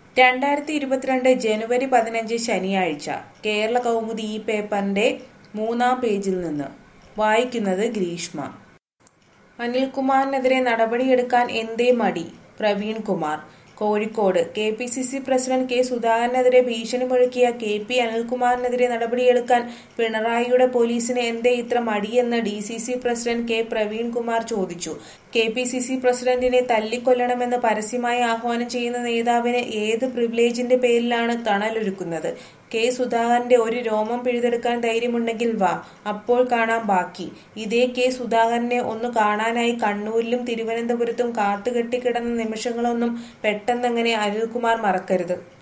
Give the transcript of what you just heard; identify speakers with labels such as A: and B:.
A: രണ്ടായിരത്തി ഇരുപത്തിരണ്ട് ജനുവരി പതിനഞ്ച് ശനിയാഴ്ച കേരള കൗമുദി ഈ പേപ്പറിന്റെ മൂന്നാം പേജിൽ നിന്ന് വായിക്കുന്നത് ഗ്രീഷ്മ അനിൽകുമാറിനെതിരെ നടപടിയെടുക്കാൻ എന്തേ മടി Praveen Kumar Kozhikode K P C C president K സുധാകരനെതിരെ ഭീഷണി മുഴക്കിയ കെ പി അനിൽകുമാറിനെതിരെ നടപടിയെടുക്കാൻ പിണറായിയുടെ പോലീസിന് എന്തേ ഇത്ര മടിയെന്ന് D C C president K Praveen Kumar ചോദിച്ചു കെ പി സി സി പ്രസിഡന്റിനെ തല്ലിക്കൊല്ലണമെന്ന് പരസ്യമായി ആഹ്വാനം ചെയ്യുന്ന നേതാവിന് ഏത് പ്രിവിലേജിന്റെ പേരിലാണ് തണലൊരുക്കുന്നത് കെ സുധാകരന്റെ ഒരു രോമം പിഴുതെടുക്കാൻ ധൈര്യമുണ്ടെങ്കിൽ വാ അപ്പോൾ കാണാം ബാക്കി ഇതേ കെ സുധാകരനെ ഒന്ന് കാണാനായി കണ്ണൂരിലും തിരുവനന്തപുരത്തും കാത്തുകെട്ടിക്കിടന്ന നിമിഷങ്ങളൊന്നും പെട്ടെന്നങ്ങനെ അനിൽകുമാർ മറക്കരുത്